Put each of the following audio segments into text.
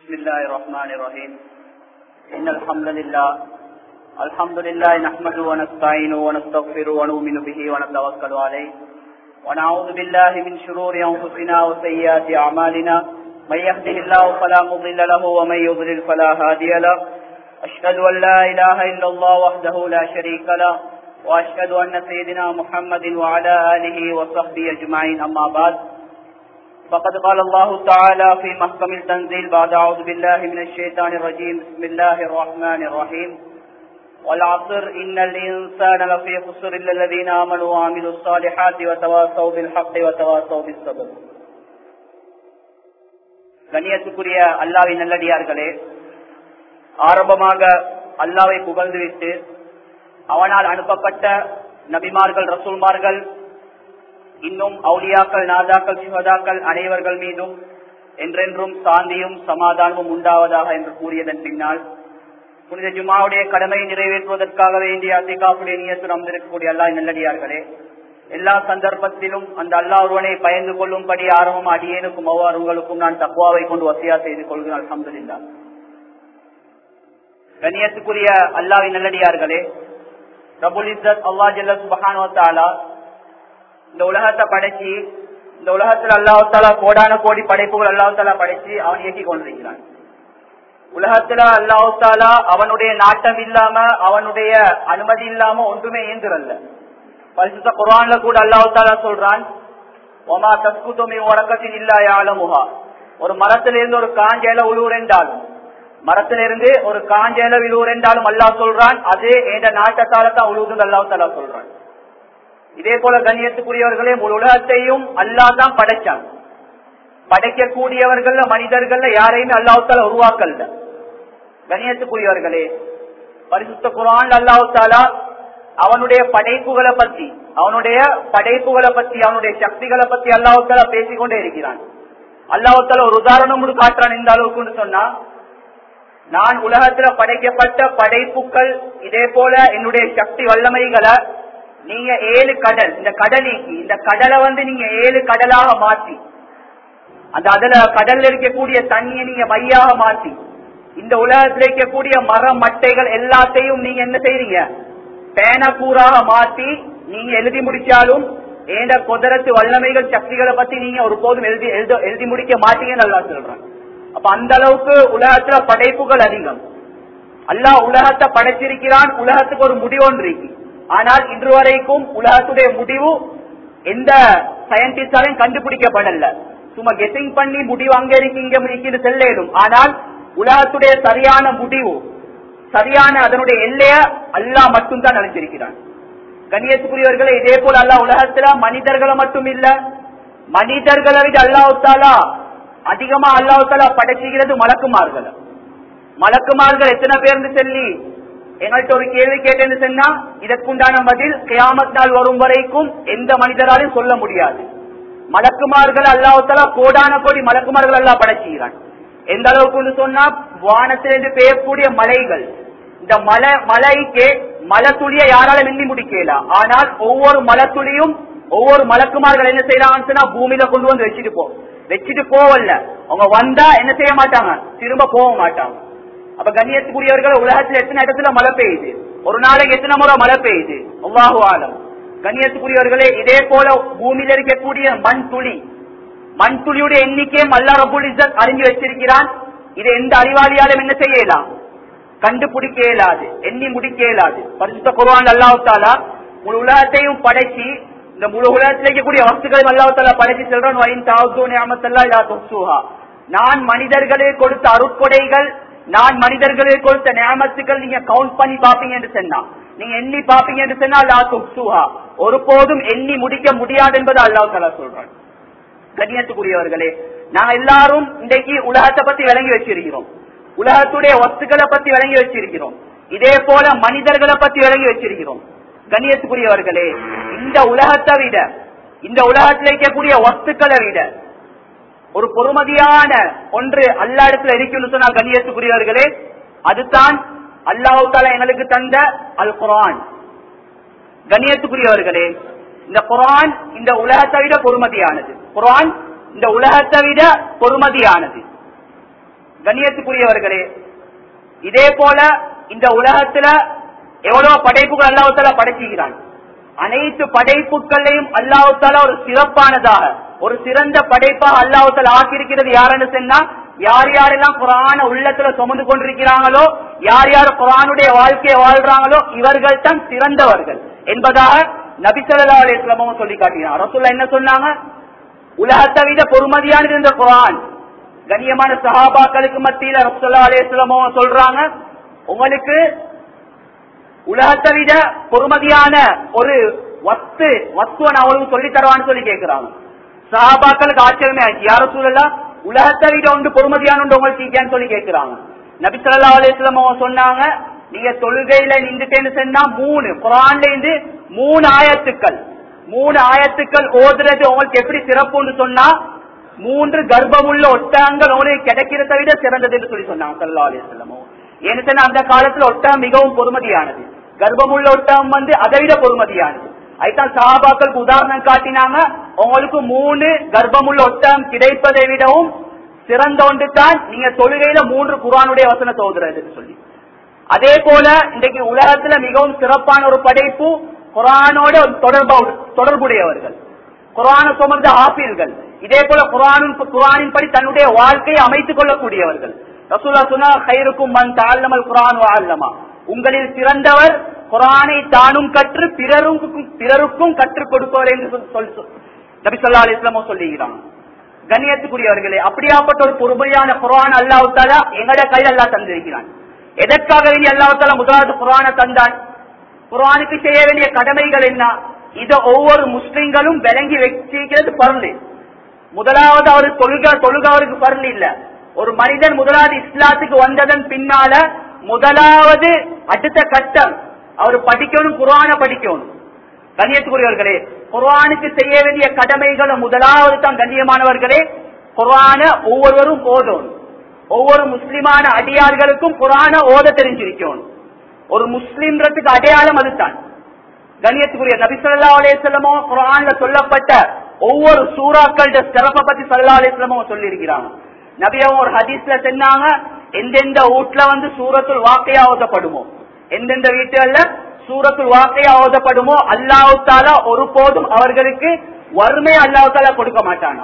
بسم الله الرحمن الرحيم إن الحمد لله الحمد لله نحمده ونستعينه ونستغفره ونؤمن به ونتوكل عليه ونعوذ بالله من شرور أنفسنا وسيئات أعمالنا من يهده الله فلا مضل له ومن يضلل فلا هادي له أشهد أن لا إله إلا الله وحده لا شريك له وأشهد أن سيدنا محمد وعلى آله وصحبه أجمعين أما بعد فقد قال الله تعالى في محكم التنزيل بعد أعوذ بالله من الشيطان الرجيم بسم الله الرحمن الرحيم والعصر إن الإنسان لفي خسر إلا الذين آمنوا وعملوا الصالحات وتواصوا بالحق وتواصوا بالصبر கண்ணியத்துக்குரிய அல்லாவின் நல்லடியார்களே ஆரம்பமாக அல்லாவை புகழ்ந்துவிட்டு அவனால் அனுப்பப்பட்ட நபிமார்கள் ரசூல்மார்கள் இன்னும் அவுலியாக்கள் நாதாக்கள் சிவதாக்கள் அனைவர்கள் மீதும் என்றென்றும் சாந்தியும் சமாதானமும் உண்டாவதாக என்று கூறியதன் பின்னால் புனித ஜுமாவுடைய கடமையை நிறைவேற்றுவதற்காக வேண்டிய அத்திகாப்புடைய நியத்து அமர்ந்திருக்கக்கூடிய அல்லா நல்லடியார்களே எல்லா சந்தர்ப்பத்திலும் அந்த அல்லா ஒருவனை பயந்து கொள்ளும்படி ஆரம்பம் அடியேனுக்கும் அவ்வாறு உங்களுக்கும் நான் தக்குவாவை கொண்டு வசதியா செய்து கொள்கிறேன் அலமதுல்லா கண்ணியத்துக்குரிய அல்லாவின் நல்லடியார்களே ரபுல் இசத் அல்லா ஜல்ல சுபஹானுவத்தாலா இந்த உலகத்தை படைச்சு இந்த உலகத்தில் அல்லாஹாலா கோடான கோடி படைப்புகள் அல்லாஹாலா படைச்சு அவன் இயக்கி கொண்டிருக்கிறான் உலகத்துல அல்லாஹாலா அவனுடைய நாட்டம் இல்லாம அவனுடைய அனுமதி இல்லாம ஒன்றுமே இயங்குறல்ல பரிசுத்த குரான்ல கூட அல்லாஹாலா சொல்றான் ஒமா தஸ்குத்தோமி உறக்கத்தின் இல்லா யாழமுகா ஒரு மரத்திலிருந்து ஒரு காஞ்சேல உழுவுரெண்டாலும் மரத்திலிருந்து ஒரு காஞ்சேல விழுவுரெண்டாலும் அல்லாஹ் சொல்றான் அது எந்த நாட்டத்தால தான் உழுவுதுன்னு அல்லாஹாலா சொல்றான் இதே போல கண்ணியத்துக்குரியவர்களே உலகத்தையும் அல்லா தான் படைச்சான் படைக்கக்கூடியவர்கள் மனிதர்கள் யாரையுமே அல்லாஹால உருவாக்கல்ல கண்ணியத்துக்குரியவர்களே பரிசுத்த குரான் அல்லாஹாலா அவனுடைய படைப்புகளை பத்தி அவனுடைய படைப்புகளை பத்தி அவனுடைய சக்திகளை பத்தி அல்லாஹால பேசிக்கொண்டே இருக்கிறான் அல்லாஹால ஒரு உதாரணம் காட்டுறான் இந்த அளவுக்கு சொன்னா நான் உலகத்துல படைக்கப்பட்ட படைப்புகள் இதே போல என்னுடைய சக்தி வல்லமைகளை நீங்க ஏழு கடல் இந்த கடலிக்கு இந்த கடலை வந்து நீங்க ஏழு கடலாக மாற்றி அந்த அதுல கடல்ல இருக்கக்கூடிய தண்ணியை நீங்க மையாக மாற்றி இந்த உலகத்தில் இருக்கக்கூடிய மரம் மட்டைகள் எல்லாத்தையும் நீங்க என்ன செய்றீங்க பேனக்கூறாக மாற்றி நீங்க எழுதி முடிச்சாலும் ஏண்ட குதிரத்து வல்லமைகள் சக்திகளை பத்தி நீங்க ஒரு போதும் எழுதி எழுதி முடிக்க மாட்டீங்கன்னு நல்லா சொல்றேன் அப்ப அந்த அளவுக்கு உலகத்துல படைப்புகள் அதிகம் அல்லா உலகத்தை படைச்சிருக்கிறான் உலகத்துக்கு ஒரு முடிவொன்று இருக்கு ஆனால் இன்று வரைக்கும் உலகத்துடைய முடிவு எந்த சயின்டிஸ்டாலையும் கண்டுபிடிக்கப்படல சும்மா கெட்டிங் பண்ணி முடிவு அங்க இருக்கு இங்க இருக்குன்னு செல்லும் ஆனால் உலகத்துடைய சரியான முடிவு சரியான அதனுடைய எல்லைய அல்லா மட்டும்தான் நினைச்சிருக்கிறான் கண்ணியத்துக்குரியவர்களே இதே போல அல்லா உலகத்துல மனிதர்களை மட்டும் இல்ல மனிதர்களை விட அல்லாஹாலா அதிகமா அல்லாஹாலா படைச்சுகிறது மலக்குமார்கள் மலக்குமார்கள் எத்தனை பேர்னு சொல்லி எங்கள்கிட்ட ஒரு கேள்வி கேட்டேன்னு சொன்னா இதற்குண்டான பதில் கியாமத் நாள் வரும் வரைக்கும் எந்த மனிதராலும் சொல்ல முடியாது மலக்குமார்கள் அல்லாஹால கோடான கோடி மலக்குமார்கள் எல்லாம் படைச்சுகிறான் எந்த அளவுக்கு சொன்னா வானத்திலிருந்து பெய்யக்கூடிய மலைகள் இந்த மலை மலைக்கு மலை துளிய யாரால மின்னி முடிக்கல ஆனால் ஒவ்வொரு மலை துளியும் ஒவ்வொரு மலக்குமார்கள் என்ன செய்யறாங்கன்னு சொன்னா பூமியில கொண்டு வந்து வச்சுட்டு போ வச்சுட்டு போவல்ல அவங்க வந்தா என்ன செய்ய மாட்டாங்க திரும்ப போக மாட்டாங்க அப்ப கண்ணியத்துக்குரியவர்கள் உலகத்துல எத்தனை இடத்துல மழை பெய்யுது ஒரு நாளைக்கு எத்தனை முறை மழை பெய்யுது அவ்வாஹு ஆலம் கண்ணியத்துக்குரியவர்களே இதே போல பூமியில இருக்கக்கூடிய மண் துளி மண் துளியுடைய எண்ணிக்கை மல்லா ரபுல் இசத் அறிஞ்சு வச்சிருக்கிறான் இது எந்த அறிவாளியாலும் என்ன செய்யலாம் கண்டுபிடிக்க இயலாது எண்ணி முடிக்க இயலாது பரிசுத்த குருவான் அல்லாஹாலா முழு உலகத்தையும் படைச்சு இந்த முழு உலகத்தில் இருக்கக்கூடிய வஸ்துக்களையும் அல்லாஹாலா படைச்சு சொல்றான் நான் மனிதர்களே கொடுத்த அருட்கொடைகள் நான் மனிதர்களுக்கு கொடுத்த நியமத்துக்கள் நீங்க கவுண்ட் பண்ணி பாப்பீங்க என்று சொன்னா நீங்க எண்ணி பாப்பீங்க என்று சொன்னா லா துப்சுஹா ஒருபோதும் எண்ணி முடிக்க முடியாது என்பது அல்லாஹ் தலா சொல்றான் கண்ணியத்துக்குரியவர்களே நாங்க எல்லாரும் இன்றைக்கு உலகத்தை பத்தி விளங்கி வச்சிருக்கிறோம் உலகத்துடைய வஸ்துக்களை பத்தி விளங்கி வச்சிருக்கிறோம் இதே போல மனிதர்களை பத்தி விளங்கி வச்சிருக்கிறோம் கண்ணியத்துக்குரியவர்களே இந்த உலகத்தை விட இந்த உலகத்தில் இருக்கக்கூடிய வஸ்துக்களை விட ஒரு பொறுமதியான ஒன்று அல்லா இடத்துல இருக்குன்னு சொன்னா கண்ணியத்துக்குரியவர்களே அதுதான் அல்லாஹு தாலா எங்களுக்கு தந்த அல் குரான் கண்ணியத்துக்குரியவர்களே இந்த குரான் இந்த உலகத்தை விட பொறுமதியானது குரான் இந்த உலகத்தை விட பொறுமதியானது கண்ணியத்துக்குரியவர்களே இதே போல இந்த உலகத்துல எவ்வளவு படைப்புகள் அல்லாஹால படைச்சுகிறான் அனைத்து படைப்புகளையும் அல்லாஹால ஒரு சிறப்பானதாக ஒரு சிறந்த படைப்பாக அல்லாஹால ஆக்கியிருக்கிறது யாருன்னு சொன்னா யார் யாரெல்லாம் குரான உள்ளத்துல சுமந்து கொண்டிருக்கிறாங்களோ யார் யார் குரானுடைய வாழ்க்கையை வாழ்றாங்களோ இவர்கள் தான் சிறந்தவர்கள் என்பதாக நபிசல்லா அலிஸ்லாமும் சொல்லி காட்டினார் ரசூல்லா என்ன சொன்னாங்க உலகத்தை விட பொறுமதியானது இந்த குரான் கண்ணியமான சஹாபாக்களுக்கு மத்தியில ரசூல்லா அலிஸ்லாமும் சொல்றாங்க உங்களுக்கு உலகத்தை விட பொறுமதியான ஒரு வஸ்து வஸ்துவை நான் அவளுக்கு சொல்லி தருவான்னு சொல்லி கேட்கிறாங்க சஹாபாக்களுக்கு ஆச்சரியமே ஆச்சு யார சூழலா உலகத்தை விட ஒன்று பொறுமதியான ஒன்று உங்களுக்கு இருக்கான்னு சொல்லி கேட்கிறாங்க நபி சொல்லா அலிஸ்லாம் சொன்னாங்க நீங்க தொழுகையில நின்றுட்டேன்னு சொன்னா மூணு குரான்ல இருந்து மூணு ஆயத்துக்கள் மூணு ஆயத்துக்கள் ஓதுறது உங்களுக்கு எப்படி சிறப்புன்னு சொன்னா மூன்று கர்ப்பமுள்ள ஒட்டகங்கள் உங்களுக்கு கிடைக்கிறத விட சிறந்தது என்று சொல்லி சொன்னாங்க சல்லா அலிஸ்லமோ ஏன்னு சொன்னா அந்த காலத்துல ஒட்டகம் மிகவும் பொறுமதியானது கர்ப்பமுள்ள ஒட்டகம் வந்து அதை விட பொறுமதியானது அதுதான் சஹாபாக்களுக்கு உதாரணம் காட்டினாங்க உங்களுக்கு மூணு கர்ப்பமுள்ள ஒட்டகம் கிடைப்பதை விடவும் சிறந்த ஒன்று தான் நீங்க தொழுகையில மூன்று குரானுடைய வசனத்தை ஓதுறது சொல்லி அதே போல இன்றைக்கு உலகத்துல மிகவும் சிறப்பான ஒரு படைப்பு குரானோட தொடர்பு தொடர்புடையவர்கள் குரான சுமந்த ஆசிரியர்கள் இதே போல குரானின் குரானின் படி தன்னுடைய வாழ்க்கையை அமைத்துக் கொள்ளக்கூடியவர்கள் ரசூலா சொன்னா கைருக்கும் மண் தாழ்லமல் குரான் வாழ்லமா உங்களில் சிறந்தவர் குரானை தானும் கற்று பிறருக்கும் பிறருக்கும் கற்றுக் கொடுப்பவர் என்று சொல் நபி சொல்லா அலிஸ்லாமும் சொல்லுகிறான் கண்ணியத்துக்குரியவர்களே அப்படியாப்பட்ட ஒரு பொறுமையான குரான் அல்லாவுத்தாலா எங்கட கையில் அல்லா தந்திருக்கிறான் எதற்காக வேண்டிய அல்லாவுத்தாலா முதலாவது குரானை தந்தான் குரானுக்கு செய்ய வேண்டிய கடமைகள் என்ன இதை ஒவ்வொரு முஸ்லிம்களும் விளங்கி வச்சிருக்கிறது பரந்து முதலாவது அவர் தொழுக தொழுக அவருக்கு பரந்து இல்ல ஒரு மனிதன் முதலாவது இஸ்லாத்துக்கு வந்ததன் பின்னால முதலாவது அடுத்த கட்டம் அவர் படிக்கணும் குரான படிக்கணும் கண்ணியத்துக்குரியவர்களே குரானுக்கு செய்ய வேண்டிய கடமைகளை முதலாவது தான் கண்ணியமானவர்களே குரான ஒவ்வொருவரும் ஓதணும் ஒவ்வொரு முஸ்லிமான அடியார்களுக்கும் குரான ஓத தெரிஞ்சிருக்கணும் ஒரு முஸ்லிம்ன்றதுக்கு அடையாளம் அதுதான் கண்ணியத்துக்குரிய நபிசல்லா அலேஸ்லமோ குரான்ல சொல்லப்பட்ட ஒவ்வொரு சூறாக்கள சிறப்பை பத்தி சல்லா அலேஸ்லமோ சொல்லி இருக்கிறாங்க நபியாவும் ஒரு ஹதீஸ்ல சொன்னாங்க எந்தெந்த வீட்டுல வந்து சூரத்துள் வாக்கையா ஓதப்படுமோ எந்தெந்த வீட்டுகள்ல சூரத்துள் வாக்கையா ஓதப்படுமோ அல்லாஹு தாலா ஒருபோதும் அவர்களுக்கு வறுமை அல்லாஹு தாலா கொடுக்க மாட்டானா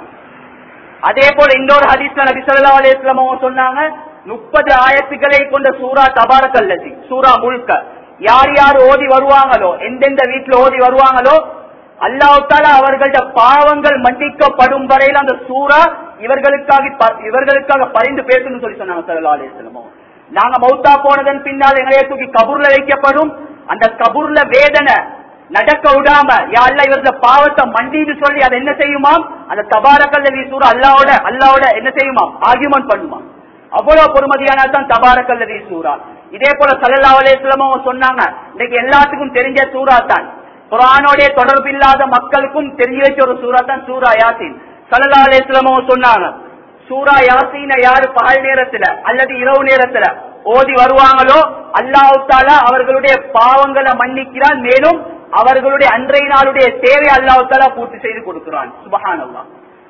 அதே போல இன்னொரு ஹதீஸ்ல நபி சொல்லா அலிஸ்லாமோ சொன்னாங்க முப்பது ஆயத்துக்களை கொண்ட சூரா தபாரக்கல்லதி சூரா முழுக்க யார் யார் ஓதி வருவாங்களோ எந்தெந்த வீட்டுல ஓதி வருவாங்களோ அல்லாஹால அவர்களோட பாவங்கள் மன்னிக்கப்படும் வரையில் அந்த சூறா இவர்களுக்காக இவர்களுக்காக பரிந்து பேசணும்னு சொல்லி சொன்னாங்க சல்லா அலிஸ்லமோ நாங்க மௌத்தா போனதன் பின்னால் எங்களைய தூக்கி கபூர்ல வைக்கப்படும் அந்த கபூர்ல வேதனை நடக்க விடாம யாழ்ல இவர்கள பாவத்தை மண்டின்னு சொல்லி அதை என்ன செய்யுமாம் அந்த தபாரக்கல்ல வீசூர் அல்லாவோட அல்லாவோட என்ன செய்யுமாம் ஆர்குமெண்ட் பண்ணுமாம் அவ்வளவு பொறுமதியான தான் தபாரக்கல்ல வீசூரா இதே போல சல்லா அலேஸ்லமும் சொன்னாங்க இன்னைக்கு எல்லாத்துக்கும் தெரிஞ்ச சூறா தான் குரானோடைய தொடர்பு இல்லாத மக்களுக்கும் தெரிஞ்சு வச்ச ஒரு சூறா தான் சூரா யாசின் சல்லா அலேஸ்லமும் சொன்னாங்க சூரா யாசீன யாரு பகல் நேரத்துல அல்லது இரவு நேரத்துல ஓதி வருவாங்களோ அல்லாஹு தாலா அவர்களுடைய பாவங்களை மன்னிக்கிறான் மேலும் அவர்களுடைய அன்றைய நாளுடைய தேவை அல்லாஹு தாலா பூர்த்தி செய்து கொடுக்கிறான் சுபஹான் அல்லா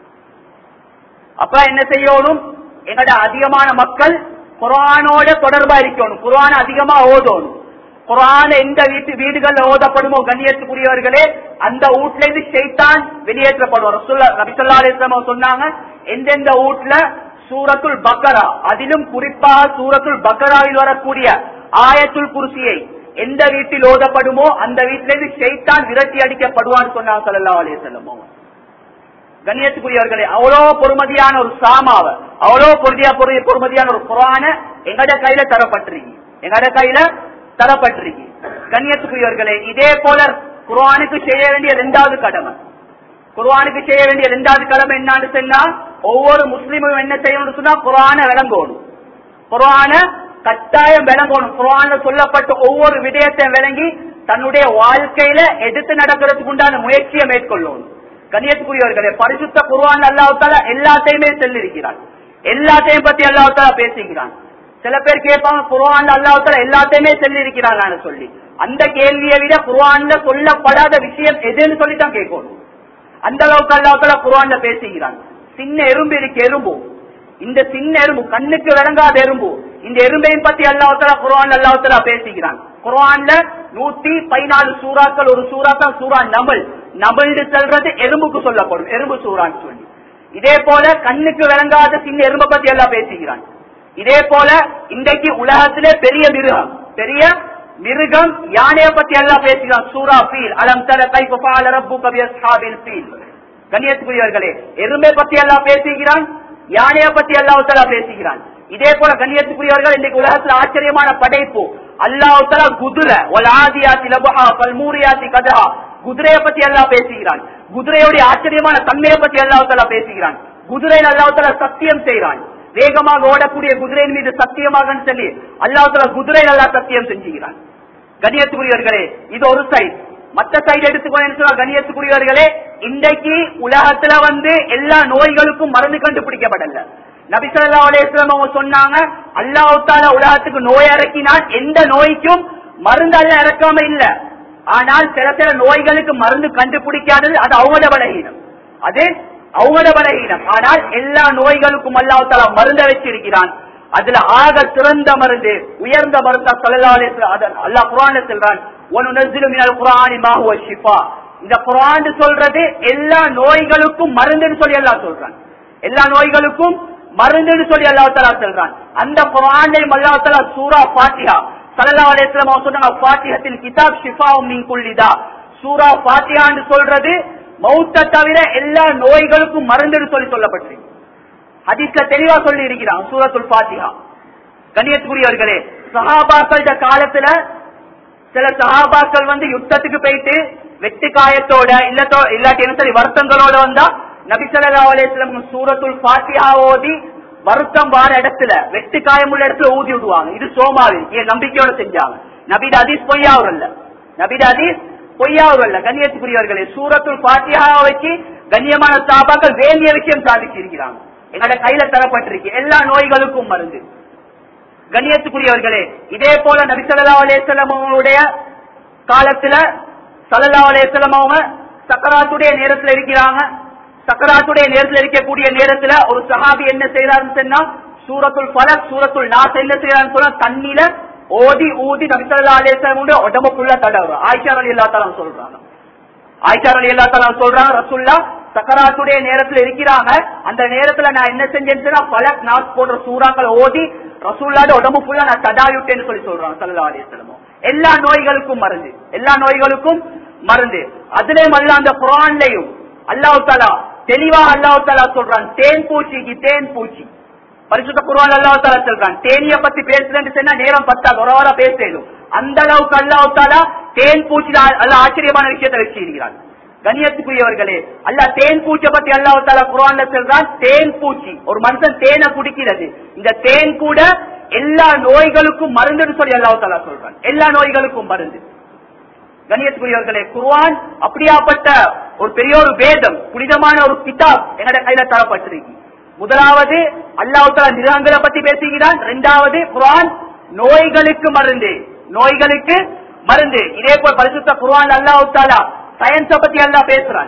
அப்ப என்ன செய்யணும் எங்கட அதிகமான மக்கள் குரானோட தொடர்பா இருக்கணும் குரான அதிகமா ஓதணும் குரான எந்த வீட்டு வீடுகள்ல ஓதப்படுமோ கண்ணியத்துக்குரியவர்களே அந்த வீட்டுல இருந்து செய்தான் வெளியேற்றப்படுவார் நபிசல்லா அலிஸ்லாம் சொன்னாங்க எந்தெந்த வீட்டுல சூரத்துல் பக்கரா அதிலும் குறிப்பாக சூரத்துல் பக்கராவில் வரக்கூடிய ஆயத்துல் குருசியை எந்த வீட்டில் ஓதப்படுமோ அந்த வீட்டிலிருந்து செய்தான் விரட்டி அடிக்கப்படுவான்னு சொன்னாங்க சல்லா அலிஸ்லமோ கண்ணியத்துக்குரியவர்களே அவ்வளோ பொறுமதியான ஒரு சாமாவ அவ்வளோ பொருதியா பொறுமதியான ஒரு குரான எங்கட கையில தரப்பட்டிருக்கு எங்கட கையில தரப்பட்டிருக்கு கண்ணியத்துக்குரியவர்களே இதே போல குர்ஆனுக்கு செய்ய வேண்டிய இரண்டாவது கடமை குர்ஆனுக்கு செய்ய வேண்டிய இரண்டாவது கடமை என்னன்னு சொன்னா ஒவ்வொரு முஸ்லீமும் என்ன செய்யணும்னு சொன்னா குர்ஆன விளங்கணும் குர்ஆன கட்டாயம் விளங்கணும் குர்ஆன்ல சொல்லப்பட்ட ஒவ்வொரு விடயத்தையும் விளங்கி தன்னுடைய வாழ்க்கையில எடுத்து நடக்கிறதுக்கு உண்டான முயற்சியை மேற்கொள்ளணும் கண்ணியத்துக்குரியவர்களே பரிசுத்த குர்ஆன் அல்லாஹால எல்லாத்தையுமே சொல்லியிருக்கிறான் எல்லாத்தையும் பத்தி அல்லாஹால பேசுகிறான் சில பேர் கேட்பாங்க குர்ஆன்ல அல்லாஹால எல்லாத்தையுமே சொல்லியிருக்கிறான் சொல்லி அந்த கேள்வியை விட குர்ஆன்ல சொல்லப்படாத விஷயம் எதுன்னு சொல்லி தான் கேட்கணும் அந்த அளவுக்கு அல்லாஹால குர்ஆன்ல பேசுகிறான் சின்ன எறும்பு இருக்கு எறும்பு இந்த சின்ன எறும்பு கண்ணுக்கு விளங்காத எறும்பு இந்த எறும்பையும் பத்தி அல்லாஹால குர்ஆன் அல்லாஹால பேசுகிறான் குர்ஆன்ல நூத்தி பதினாலு சூறாக்கள் ஒரு சூறாக்கள் சூறா நமல் நமல்னு சொல்றது எறும்புக்கு சொல்லப்படும் எறும்பு சூறான்னு சொல்லி இதே போல கண்ணுக்கு விளங்காத சின்ன எறும்பை பத்தி எல்லாம் பேசுகிறான் இதே போல இன்றைக்கு உலகத்திலே பெரிய மிருகம் பெரிய மிருகம் யானைய பத்தி எல்லாம் பேசுகிறான் சூரா பீல் அலம் தர கைப்பால ரப்பு கவியல் பீல் கண்ணியத்துக்குரியவர்களே எறும்பை பத்தி எல்லாம் பேசுகிறான் யானைய பத்தி அல்லாஹால பேசுகிறான் இதே போல கண்ணியத்துக்குரியவர்கள் இன்றைக்கு உலகத்துல ஆச்சரியமான படைப்பு அல்லாஹால குதிரை ஒல் ஆதியாத்தி லபஹா பல்மூரியாத்தி கதா குதிரையை பத்தி எல்லாம் பேசுகிறான் குதிரையுடைய ஆச்சரியமான தன்மையை பத்தி அல்லாஹால பேசுகிறான் குதிரையில் அல்லாஹால சத்தியம் செய்கிறான் வேகமாக ஓடக்கூடிய குதிரையின் மீது சத்தியமாக சொல்லி அல்லாஹால குதிரையில் அல்லா சத்தியம் செஞ்சுகிறான் கண்ணியத்துக்குரியவர்களே இது ஒரு சைட் மத்த சைடு எடுத்துக்கோ கண்ணியத்துக்குரியவர்களே இன்றைக்கு உலகத்துல வந்து எல்லா நோய்களுக்கும் மருந்து கண்டுபிடிக்கப்படல நபிசல்லா அலேஸ்லம் அவங்க சொன்னாங்க அல்லாஹால உலகத்துக்கு நோய் இறக்கினால் எந்த நோய்க்கும் மருந்து அல்ல இறக்காம இல்ல ஆனால் சில சில நோய்களுக்கு மருந்து கண்டுபிடிக்காதது அது அவங்களோட பலகீனம் அது அவங்களோட பலகீனம் ஆனால் எல்லா நோய்களுக்கும் அல்லாஹால மருந்த வச்சிருக்கிறான் அதுல ஆக சிறந்த மருந்து உயர்ந்த மருந்தா சொல்லலாலே அல்லாஹ் குரான் சொல்றான் இந்த குரான் சொல்றது எல்லா நோய்களுக்கும் மருந்துன்னு சொல்லி எல்லாம் சொல்றான் எல்லா நோய்களுக்கும் மருந்துன்னு சொல்லி அல்லா தலா சொல்றான் அந்த குரானையும் அல்லா தலா சூரா பாத்தியா சல்லா அலிஸ்லாம் சொன்னாங்க பாத்தியத்தின் கிதாப் ஷிஃபாவும் நீ குள்ளிதா சூரா பாத்தியான்னு சொல்றது மௌத்த தவிர எல்லா நோய்களுக்கும் மருந்துன்னு சொல்லி சொல்லப்பட்டிருக்கு ஹதீஸ்ல தெளிவா சொல்லி இருக்கிறான் சூரத்துல் பாத்தியா கண்ணியத்துக்குரியவர்களே சஹாபாக்கள் காலத்துல சில சஹாபாக்கள் வந்து யுத்தத்துக்கு போயிட்டு வெட்டு காயத்தோட இல்லத்தோ இல்லாட்டி என்ன சரி வருத்தங்களோட வந்தா நபிசல்லா அலேஸ்லம் சூரத்துல் பாத்தியா ஓதி வருத்தம் வார இடத்துல வெட்டு காயம் உள்ள இடத்துல ஊதி விடுவாங்க இது சோமாவி என் நம்பிக்கையோட செஞ்சாங்க நபிட அதீஸ் பொய்யாவரல்ல நபிட அதீஸ் பொய்யாவரல்ல கண்ணியத்துக்குரியவர்களே சூரத்துல் பாத்தியா வச்சு கண்ணியமான சாபாக்கள் வேண்டிய விஷயம் சாதிச்சிருக்கிறாங்க எங்களோட கையில தரப்பட்டிருக்கு எல்லா நோய்களுக்கும் மருந்து கண்ணியத்துக்குரியவர்களே இதே போல நபிசல்லா அலேசல்லம் அவங்களுடைய காலத்துல சல்லா அலேசல்லம் அவங்க சக்கராத்துடைய நேரத்துல இருக்கிறாங்க சக்கராத்துடைய நேரத்துல இருக்கக்கூடிய நேரத்துல ஒரு சஹாபி என்ன செய்யறாருன்னு சொன்னா சூரத்துல் பலக் சூரத்துல் நாஸ் என்ன செய்யறாருன்னு சொன்னா தண்ணியில ஓதி ஊதி நபிசல்லா அலேசல்லம் உடம்புக்குள்ள தடவுறோம் ஆயிஷா அலி அல்லா தலா சொல்றாங்க ஆயிஷா அலி அல்லா தலா சொல்றாங்க ரசுல்லா சக்கராத்துடைய நேரத்துல இருக்கிறாங்க அந்த நேரத்துல நான் என்ன செஞ்சேன்னு பல நாஸ் போன்ற சூறாக்கள் ஓதி ரசூல்லாட உடம்பு ஃபுல்லா நான் தடாவிட்டேன்னு சொல்லி சொல்றாங்க சல்லா அலிஸ்லமும் எல்லா நோய்களுக்கும் மருந்து எல்லா நோய்களுக்கும் மருந்து அதுலயும் அல்ல அந்த குரான்லயும் அல்லாஹு தாலா தெளிவாக அல்லாஹு தாலா சொல்றான் தேன் பூச்சிக்கு தேன் பூச்சி பரிசுத்த குரான் அல்லாஹு தாலா சொல்றான் தேனிய பத்தி பேசுறேன்னு சொன்னா நேரம் பத்தாது ஒரு வாரம் பேசணும் அந்த அளவுக்கு அல்லாஹு தாலா தேன் பூச்சி அல்ல ஆச்சரியமான விஷயத்தை வச்சிருக்கிறான் கண்ணியத்துக்குரியவர்களே அல்ல தேன் பூச்சை பத்தி அல்லாஹ் தாலா குரான்ல சொல்றான் தேன் பூச்சி ஒரு மனுஷன் தேனை குடிக்கிறது இந்த தேன் கூட எல்லா நோய்களுக்கும் மருந்துன்னு சொல்லி அல்லாஹ் தாலா சொல்றான் எல்லா நோய்களுக்கும் மருந்து கண்ணியத்துக்குரியவர்களே குர்ஆன் அப்படியாப்பட்ட ஒரு பெரிய ஒரு வேதம் புனிதமான ஒரு கிதாப் எங்கட கையில தரப்பட்டிருக்கு முதலாவது அல்லாஹ் தாலா நிறங்களை பத்தி பேசுகிறான் இரண்டாவது குர்ஆன் நோய்களுக்கு மருந்து நோய்களுக்கு மருந்து இதே போல் பரிசுத்த குர்ஆன் அல்லாஹ் தாலா சயின்ஸ பத்தி எல்லாம் பேசுறான்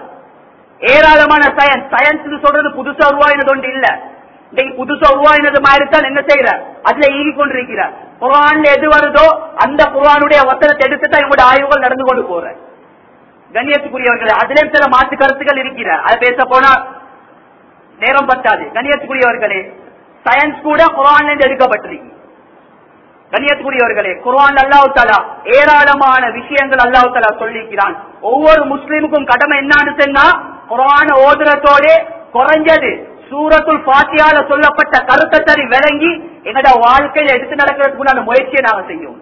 ஏராளமான சயின்ஸ் சயின்ஸ் சொல்றது புதுசா உருவாயினது ஒன்று இல்ல இன்னைக்கு புதுசா உருவாயினது மாதிரி தான் என்ன செய்யற அதுல ஈகி கொண்டிருக்கிற குரான்ல எது வருதோ அந்த குரானுடைய வசனத்தை எடுத்து தான் இவங்களுடைய ஆய்வுகள் நடந்து கொண்டு போற கண்ணியத்துக்குரியவர்கள் அதிலே சில மாற்று கருத்துக்கள் இருக்கிற அதை பேச போனா நேரம் பத்தாது கண்ணியத்துக்குரியவர்களே சயின்ஸ் கூட குரான்ல இருந்து எடுக்கப்பட்டிருக்கு கண்ணியத்துக்குரியவர்களே குர்ஆன் அல்லாஹ் தாலா ஏராளமான விஷயங்கள் அல்லாஹ் தாலா சொல்லியிருக்கிறான் ஒவ்வொரு முஸ்லீமுக்கும் கடமை என்னன்னு சொன்னா குர்ஆன ஓதுறதோட குறைஞ்சது சூரத்துல் பாத்தியால சொல்லப்பட்ட கருத்தை சரி விளங்கி எங்கட வாழ்க்கையில எடுத்து நடக்கிறதுக்கு அந்த முயற்சியை நாங்க செய்யும்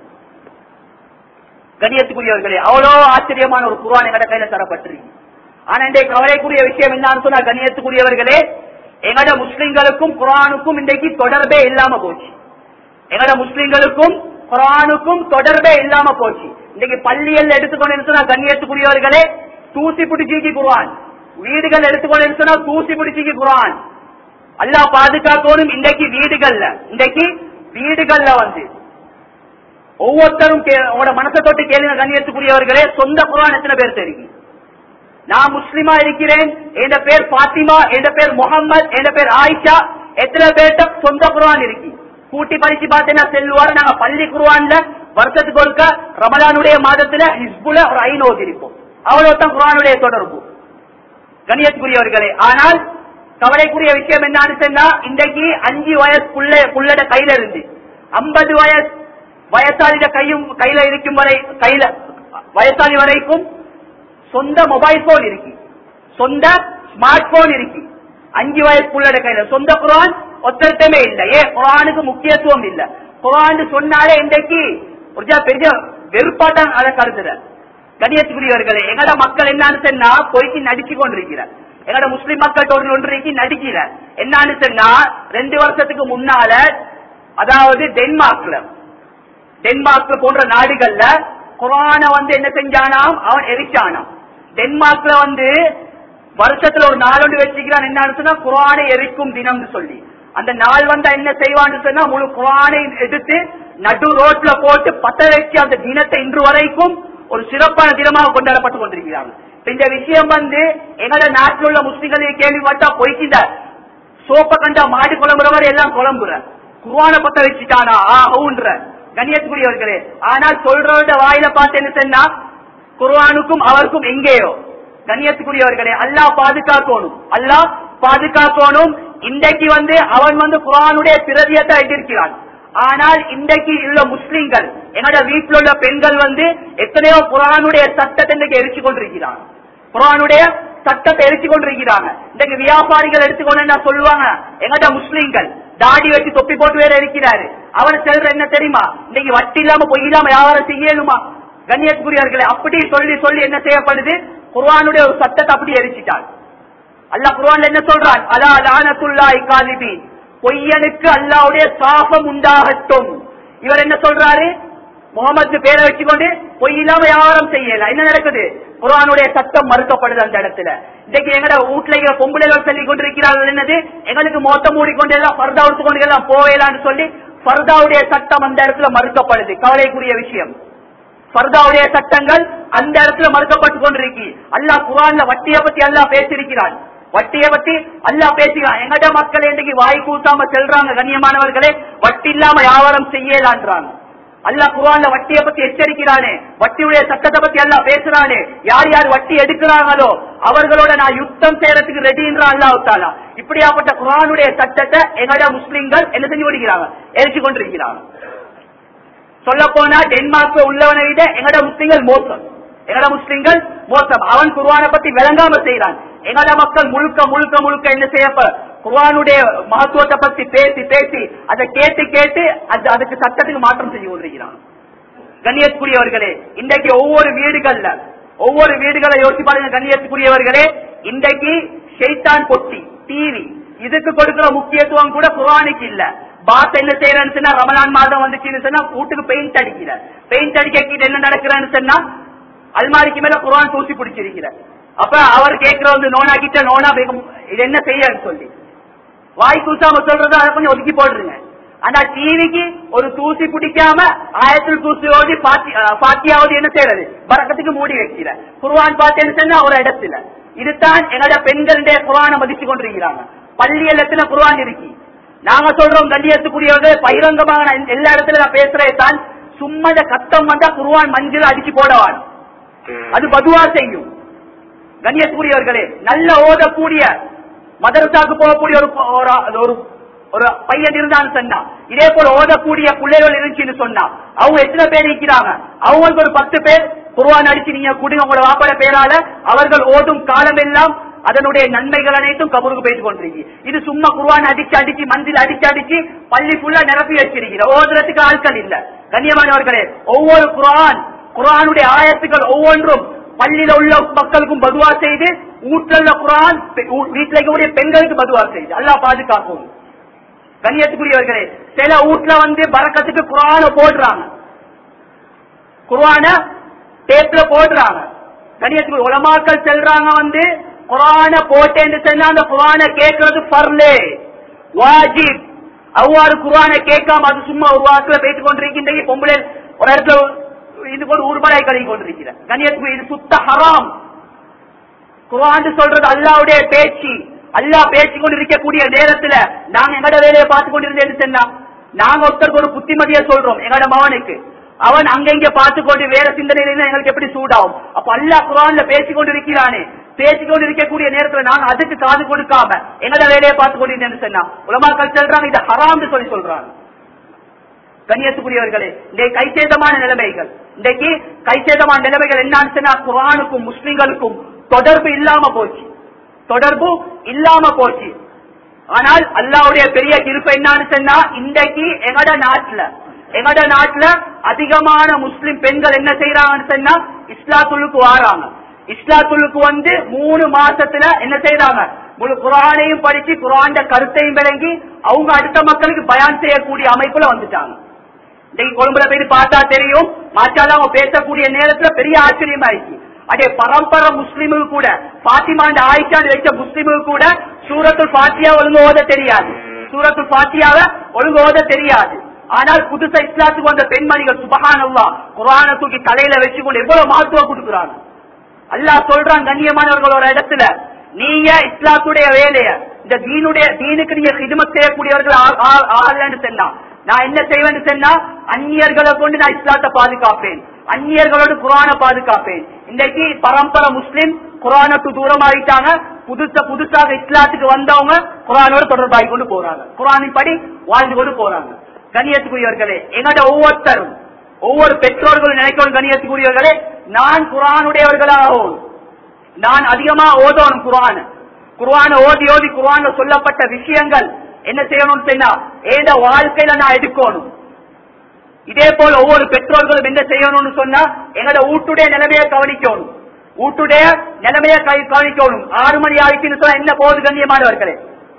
கண்ணியத்துக்குரியவர்களே அவ்வளோ ஆச்சரியமான ஒரு குர்ஆன் எங்கட கையில தரப்பட்டிருக்கு ஆனா இன்றைக்கு கவலைக்குரிய விஷயம் என்னன்னு சொன்னா கண்ணியத்துக்குரியவர்களே எங்கட முஸ்லிம்களுக்கும் குர்ஆனுக்கும் இன்றைக்கு தொடர்பே இல்லாம போச்சு எங்கட முஸ்லிம்களுக்கும் குரானுக்கும் தொடர்பே இல்லாம போச்சு இன்னைக்கு பள்ளிகள் எடுத்துக்கொண்டு சொன்னா கண்ணியத்துக்குரியவர்களே தூசி பிடிச்சிக்கு குரான் வீடுகள் எடுத்துக்கொண்டு சொன்னா தூசி பிடிச்சிக்கு குரான் அல்லாஹ் பாதுகாக்கணும் இன்றைக்கு வீடுகள்ல இன்றைக்கு வீடுகள்ல வந்து ஒவ்வொருத்தரும் கே- உங்களோட மனசை தொட்டு கேளுங்க கண்ணியத்துக்குரியவர்களே சொந்த குரான் எத்தனை பேர் தெரியும் நான் முஸ்லிமா இருக்கிறேன் என் பேர் பாத்திமா என் பேர் முகமது என் பேர் ஆயிஷா எத்தனை பேர்ட்ட சொந்த குருவான் இருக்கு கூட்டி படிச்சு பார்த்தேன்னா செல்வாரு நாங்க பள்ளி குருவான்ல வருஷத்துக்கு ஒருக்க ரமலானுடைய மாதத்துல ஹிஸ்புல ஒரு ஐநூறு இருப்போம் அவ்வளவுதான் குரானுடைய தொடர்பு கணியத்துக்குரியவர்களே ஆனால் கவலைக்குரிய விஷயம் என்னன்னு சொன்னா இன்றைக்கு அஞ்சு வயசு புள்ள புள்ளட கையில இருந்து ஐம்பது வயசு வயசாளிட கையும் கையில இருக்கும் வரை கையில வயசாளி வரைக்கும் சொந்த மொபைல் போன் இருக்கு சொந்த ஸ்மார்ட் போன் இருக்கு அஞ்சு வயசு புள்ளட கையில சொந்த குரான் ஒத்தட்டமே இல்ல ஏன் குரானுக்கு முக்கியத்துவம் இல்ல குரான் சொன்னாலே இன்றைக்கு ஒரு ஜா- பெரிய வெறுப்பாட்டம் அதை கருதுற கணியத்துக்குரியவர்களே எங்கட மக்கள் என்னன்னு சொன்னா பொய்க்கு நடிச்சு கொண்டிருக்கிறார் எங்கட முஸ்லிம் மக்கள் ஒன்று ஒன்றைக்கு நடிக்கிற என்னன்னு சொன்னா ரெண்டு வருஷத்துக்கு முன்னால அதாவது டென்மார்க்ல டென்மார்க் போன்ற நாடுகள்ல குரான வந்து என்ன செஞ்சானாம் அவன் எரிச்சானாம் டென்மார்க்ல வந்து வருஷத்துல ஒரு நாள் ஒன்று வச்சுக்கிறான் என்னன்னு சொன்னா குரானை எரிக்கும் தினம்னு சொல்லி அந்த நாள் வந்தா என்ன செய்வான்னு சொன்னா முழு குரானை எடுத்து நடு ரோட்ல போட்டு பத்த வச்சு அந்த தினத்தை இன்று வரைக்கும் ஒரு சிறப்பான தினமாக கொண்டாடப்பட்டு கொண்டிருக்கிறாங்க இப்ப இந்த விஷயம் வந்து எங்களோட நாட்டில் உள்ள முஸ்லிம்களை கேள்விப்பட்டா பொய்க்கின்ற சோப்ப கண்டா மாடு குழம்புறவர் எல்லாம் குழம்புற குருவான பத்த வச்சுட்டானா ஆன்ற கண்ணியத்துக்குரியவர்களே ஆனால் சொல்றவட வாயில பார்த்து என்ன சொன்னா குர்ஆனுக்கும் அவருக்கும் எங்கேயோ கண்ணியத்துக்குரியவர்களே அல்லாஹ் பாதுகாக்கணும் அல்லாஹ் பாதுகாக்கணும் இன்றைக்கு வந்து அவன் வந்து குர்ஆனுடைய பிரதியத்தை எழுதியிருக்கிறான் ஆனால் இன்றைக்கு உள்ள முஸ்லிம்கள் என்னோட வீட்டில் உள்ள பெண்கள் வந்து எத்தனையோ குரானுடைய சட்டத்தை இன்றைக்கு எரிச்சு கொண்டிருக்கிறாங்க குரானுடைய சட்டத்தை எரிச்சு கொண்டிருக்கிறாங்க இன்றைக்கு வியாபாரிகள் எடுத்துக்கொண்டு சொல்லுவாங்க எங்கட முஸ்லிம்கள் தாடி வச்சு தொப்பி போட்டு வேற இருக்கிறாரு அவர் செல்ற என்ன தெரியுமா இன்னைக்கு வட்டி இல்லாம பொய் இல்லாம வியாபாரம் செய்யணுமா கண்ணியத்துக்குரியவர்களே அப்படி சொல்லி சொல்லி என்ன செய்யப்படுது குர்ஆனுடைய ஒரு சட்டத்தை அப்படி எரிச்சிட்டார் அல்லாஹ் குர்ஆன்ல என்ன சொல்றான் அலா லானத்துல்லாஹி காலிபி பொய்யனுக்கு அல்லாஹ்வுடைய சாபம் உண்டாகட்டும் இவர் என்ன சொல்றாரு முகமது பேரை வச்சுக்கொண்டு பொய் இல்லாம வியாபாரம் செய்யல என்ன நடக்குது குர்ஆனுடைய சட்டம் மறுக்கப்படுது அந்த இடத்துல இன்னைக்கு எங்கட வீட்டுல இருக்கிற பொம்பளைகள் சொல்லி கொண்டிருக்கிறார்கள் என்னது எங்களுக்கு மொத்த மூடிக்கொண்டு எல்லாம் பர்தா உடுத்து கொண்டு எல்லாம் போவேலான்னு சொல்லி பர்தாவுடைய சட்டம் அந்த இடத்துல மறுக்கப்படுது கவலைக்குரிய விஷயம் பர்தாவுடைய சட்டங்கள் அந்த இடத்துல மறுக்கப்பட்டு கொண்டிருக்கு அல்லாஹ் குரான்ல வட்டியை பத்தி அல்லாஹ் பேசியிருக்கிறான் வட்டியை பத்தி அல்லாஹ் பேசுகிறான் எங்கட மக்கள் இன்னைக்கு வாய் கூட்டாம செல்றாங்க கண்ணியமானவர்களே வட்டி இல்லாம வியாபாரம் செய்யலான்றாங்க அல்லாஹ் குரான்ல வட்டியை பத்தி எச்சரிக்கிறானே வட்டியுடைய சட்டத்தை பத்தி எல்லாம் பேசுறானே யார் யார் வட்டி எடுக்கிறாங்களோ அவர்களோட நான் யுத்தம் செய்யறதுக்கு ரெடின்றான் அல்லாஹ் தாலா இப்படியாப்பட்ட குரானுடைய சட்டத்தை எங்கட முஸ்லிம்கள் என்ன செஞ்சு கொண்டிருக்கிறாங்க எரிச்சு கொண்டிருக்கிறாங்க சொல்ல போனா டென்மார்க்ல உள்ளவனை விட எங்கட முஸ்லிம்கள் மோசம் எங்கட முஸ்லிம்கள் மோசம் அவன் குர்ஆனை பத்தி விளங்காம செய்யறான் எங்கட மக்கள் முழுக்க முழுக்க முழுக்க என்ன செய்யப்ப குர்ஆனுடைய மகத்துவத்தை பத்தி பேசி பேசி அதை கேட்டு கேட்டு அது அதுக்கு சட்டத்துக்கு மாற்றம் செஞ்சு கொண்டிருக்கிறான் கண்ணியத்துக்குரியவர்களே இன்றைக்கு ஒவ்வொரு வீடுகள்ல ஒவ்வொரு வீடுகளை யோசிச்சு பாருங்க கண்ணியத்துக்குரியவர்களே இன்றைக்கு ஷெய்தான் பொட்டி டிவி இதுக்கு கொடுக்கிற முக்கியத்துவம் கூட குர்ஆனுக்கு இல்ல பாத் என்ன செய்யறேன்னு சொன்னா ரமலான் மாதம் வந்துச்சுன்னு சொன்னா வீட்டுக்கு பெயிண்ட் அடிக்கிற பெயிண்ட் அடிக்க என்ன நடக்கிறேன்னு சொன்னா அல்மாரிக்கு மேல குர்ஆன் தூசி பிடிச்சிருக்கிற அப்ப அவர் கேட்கிற வந்து நோனா கிட்ட நோனா வேகம் இது என்ன செய்யன்னு சொல்லி வாய் கூசாம சொல்றது அதை கொஞ்சம் ஒதுக்கி போடுறீங்க ஆனா டிவிக்கு ஒரு தூசி பிடிக்காம ஆயத்தில் தூசியோடு பாத்தியாவது என்ன செய்யறது பறக்கத்துக்கு மூடி வைக்கிற குர்ஆன் பார்த்து என்ன சொன்னா ஒரு இடத்துல இதுதான் என்னோட பெண்களுடைய குர்ஆனை மதிச்சு கொண்டிருக்கிறாங்க பள்ளி எல்லத்துல குர்ஆன் இருக்கு நாங்க சொல்றோம் கண்டியத்துக்குரியவர்கள் பகிரங்கமாக நான் எல்லா இடத்துல நான் பேசுறேன் தான் சும்மா இந்த கத்தம் வந்தா குருவான் மஞ்சள் அடிச்சு போடவான் அது பதுவா செய்யும் கண்ணியத்துக்குரியவர்களே நல்ல ஓதக்கூடிய மதரசாக்கு போகக்கூடிய ஒரு ஒரு- ஒரு ஒரு பையன் இருந்தான்னு சொன்னா இதே போல ஓதக்கூடிய பிள்ளைகள் இருந்துச்சுன்னு சொன்னா அவங்க எத்தனை பேர் இருக்கிறாங்க அவங்களுக்கு ஒரு பத்து பேர் குருவான் அடிச்சு நீங்க குடுங்க உங்களோட வாப்பட பேரால அவர்கள் ஓதும் காலம் எல்லாம் அதனுடைய நன்மைகள் அனைத்தும் கபருக்கு போயிட்டு கொண்டிருக்கு இது சும்மா குருவான் அடிச்சு அடிச்சு மந்தில் அடிச்சு அடிச்சு பள்ளி ஃபுல்லா நிரப்பி வச்சிருக்கிற ஓதுறதுக்கு ஆட்கள் இல்ல கண்ணியமானவர்களே ஒவ்வொரு குரான் குரானுடைய ஆயத்துக்கள் ஒவ்வொன்றும் பள்ளியில உள்ள மக்களுக்கும் பதுவா செய்து வீட்டுல உள்ள குரான் பெ- ஊ- வீட்டுல இருக்கக்கூடிய பெண்களுக்கு பதுவா செய்து அல்லாஹ் பாதுகாக்கும் கண்ணியத்துக்குரியவர்களே சில வீட்டுல வந்து பறக்கத்துக்கு குரான போடுறாங்க குர்ஆன டேப்ல போடுறாங்க கண்ணியத்துக்கு உலமாக்கள் செல்றாங்க வந்து குரான போட்டேன்னு சொன்னா அந்த குரான கேட்கறது பர்லே வாஜிப் அவ்வாறு குரான கேட்காம அது சும்மா ஒரு வாக்குல போயிட்டு கொண்டிருக்கின்ற பொம்பளை ஒரு இடத்துல இது ஒரு உருப்படாய் கழுவி கொண்டிருக்கிற கண்ணியத்துக்கு இது சுத்த ஹராம் குர்ஆன் சொல்றது அல்லாவுடைய பேச்சு அல்லாஹ் பேசிக் கொண்டிருக்கக்கூடிய நேரத்துல நாங்க எங்கட வேலையை பார்த்து கொண்டிருந்தேன்னு சொன்னா நாங்க ஒருத்தருக்கு ஒரு புத்திமதியை சொல்றோம் எங்கட மகனுக்கு அவன் அங்க இங்க பார்த்து கொண்டு வேற சிந்தனையில இருந்தா எங்களுக்கு எப்படி சூடாகும் அப்ப அல்லாஹ் குரான்ல பேசிக் கொண்டிருக்கிறானே பேசிக் கொண்டிருக்கக்கூடிய நேரத்துல நாங்க அதுக்கு காது கொடுக்காம எங்கட வேலையை பார்த்து கொண்டிருந்தேன்னு சொன்னா உலமாக்கள் சொல்றாங்க இது ஹராம்னு சொல்லி சொல்றாங்க கண்ணியத்துக்குரியவர்களே இன்றைக்கு கைசேதமான நிலைமைகள் இன்றைக்கு கைசேதமான நிலைமைகள் என்னன்னு சொன்னா குரானுக்கும் முஸ்லிம்களுக்கும் தொடர்பு இல்லாம போச்சு தொடர்பு இல்லாம போச்சு ஆனால் அல்லாவுடைய பெரிய கிருப்ப என்னன்னு சொன்னா இன்றைக்கு எங்கட நாட்டுல எங்கட நாட்டுல அதிகமான முஸ்லிம் பெண்கள் என்ன செய்யறாங்கன்னு சொன்னா இஸ்லாத்துள்ளுக்கு வாராங்க இஸ்லாத்துள்ளுக்கு வந்து மூணு மாசத்துல என்ன செய்யறாங்க முழு குரானையும் படிச்சு குரான் கருத்தையும் விளங்கி அவங்க அடுத்த மக்களுக்கு பயான் செய்யக்கூடிய அமைப்புல வந்துட்டாங்க இன்னைக்கு கொழும்புல போய் பார்த்தா தெரியும் மாச்சால அவங்க பேசக்கூடிய நேரத்துல பெரிய ஆச்சரியம் ஆயிடுச்சு அதே பரம்பரை முஸ்லிமுக்கு கூட பாத்திமாண்ட ஆயிஷாண்டு வைக்க முஸ்லிமுக்கு கூட சூரத்துல் பாத்தியா ஒழுங்கு ஓத தெரியாது சூரத்துல் பாத்தியாவை ஒழுங்கு ஓத தெரியாது ஆனால் புதுசா இஸ்லாத்துக்கு வந்த பெண்மணிகள் சுபஹானல்லா குரானை தூக்கி தலையில வச்சுக்கொண்டு எவ்வளவு மகத்துவம் கொடுக்குறாங்க அல்லாஹ் சொல்றான் கண்ணியமானவர்களோட இடத்துல நீங்க இஸ்லாத்துடைய வேலைய இந்த தீனுடைய தீனுக்கு நீங்க ஹிதமத் செய்யக்கூடியவர்கள் ஆ- ஆ- ஆகலன்னு சொன்னா நான் என்ன செய்வேன்னு சொன்னா அந்நியர்களை கொண்டு நான் இஸ்லாத்தை பாதுகாப்பேன் அந்நியர்களோடு குரானை பாதுகாப்பேன் இன்னைக்கு பரம்பரை முஸ்லிம் குரானுக்கு தூரம் ஆயிட்டாங்க புதுசா புதுசாக இஸ்லாத்துக்கு வந்தவங்க குரானோட தொடர்பாகி கொண்டு போறாங்க குரானின் படி வாழ்ந்து கொண்டு போறாங்க கண்ணியத்துக்குரியவர்களே எங்கட ஒவ்வொருத்தரும் ஒவ்வொரு பெற்றோர்களும் நினைக்கணும் கண்ணியத்துக்குரியவர்களே நான் குரானுடையவர்களாகவும் நான் அதிகமா ஓதணும் குரான் குர்ஆன ஓதி ஓதி குர்ஆன்ல சொல்லப்பட்ட விஷயங்கள் என்ன செய்யணும்னு சொன்னா ஏத வாழ்க்கையில நான் எடுக்கணும் இதே போல ஒவ்வொரு பெற்றோர்களும் என்ன செய்யணும்னு சொன்னா எங்களோட வீட்டுடைய நிலைமையை கவனிக்கணும் வீட்டுடைய நிலைமையை கை- கவனிக்கணும் ஆறு மணி ஆயிடுச்சுன்னு சொன்னா என்ன போகுது கண்ணியமானவர்களே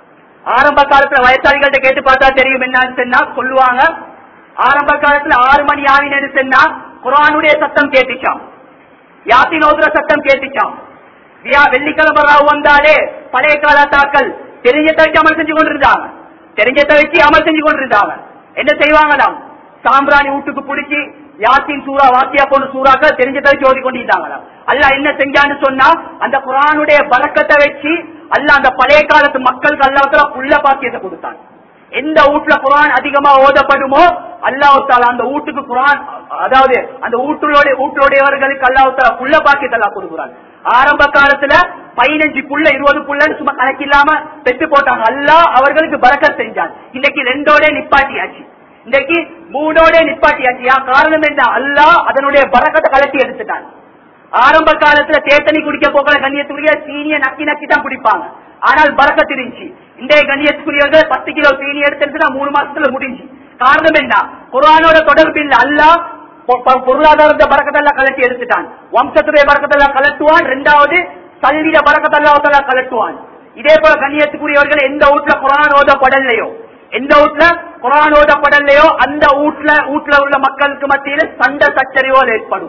ஆரம்ப காலத்துல வயசாளிகள்ட்ட கேட்டு பார்த்தா தெரியும் என்னன்னு சொன்னா சொல்லுவாங்க ஆரம்ப காலத்துல ஆறு மணி ஆகினு சொன்னா குரானுடைய சத்தம் கேட்டுச்சான் யாத்தின் ஓதுற சத்தம் கேட்டுச்சான் வியா வெள்ளிக்கிழமை ராவு வந்தாலே பழைய கால தாக்கள் தெரிஞ்சதை வச்சு அமல் செஞ்சு கொண்டிருந்தாங்க தெரிஞ்சதை வச்சு அமல் செஞ்சு கொண்டிருந்தாங்க என்ன செய்வாங்களாம் சாம்பிராணி வீட்டுக்கு பிடிச்சி யாத்தின் சூறா வாத்தியா போன சூறாக்கள் தெரிஞ்சதை வச்சு ஓதி கொண்டிருந்தாங்களாம் அல்லாஹ் என்ன செஞ்சான்னு சொன்னா அந்த குரானுடைய பறக்கத்தை வச்சு அல்லாஹ் அந்த பழைய காலத்து மக்களுக்கு அல்லாஹ் புள்ள பாக்கியத்தை கொடுத்தான் எந்த வீட்டுல குரான் அதிகமா ஓதப்படுமோ அல்லாஹ் தாலா அந்த வீட்டுக்கு குரான் அதாவது அந்த வீட்டுடைய வீட்டுடையவர்களுக்கு அல்லாஹ் தாலா புள்ள பாக்கியத்தை அல்லாஹ் கொடுக்குறான் ஆரம்ப காலத்துல பதினஞ்சு புள்ள இருபது புள்ளன்னு சும்மா கணக்கில்லாம பெற்று போட்டாங்க அல்லாஹ் அவர்களுக்கு பறக்கத் செஞ்சான் இன்னைக்கு ரெண்டோட நிப்பாட்டியாச்சு இன்னைக்கு மூணோட நிப்பாட்டியாச்சு யா காரணம் என்ன அல்லாஹ் அதனுடைய பறக்கத்தை கலட்டி எடுத்துட்டான் ஆரம்ப காலத்துல தேத்தனி குடிக்க போகிற கண்ணியத்துக்குரிய சீனிய நக்கி நக்கி தான் குடிப்பாங்க ஆனால் பறக்கத் இருந்துச்சு இன்றைய கண்ணியத்துக்குரியவர்கள் பத்து கிலோ சீனி எடுத்துட்டு மூணு மாசத்துல முடிஞ்சு காரணம் என்ன குரானோட தொடர்பு இல்ல அல்லாஹ் பொ- பொ- பொருளாதாரத்தை பறக்கத்தெல்லாம் கலட்டி எடுத்துட்டான் வம்சத்துடைய பறக்கத்தெல்லாம் கலட்டுவான் ரெண்டாவது சல்லிட பறக்கத்தெல்லாம் கலட்டுவான் இதே போல கண்ணியத்துக்குரியவர்கள் எந்த வீட்டுல குரான் ஓதப்படலையோ எந்த வீட்டுல குரான் ஓதப்படலையோ அந்த வீட்டுல வீட்டுல உள்ள மக்களுக்கு மத்தியில சண்டை சச்சரிவோல் ஏற்படும்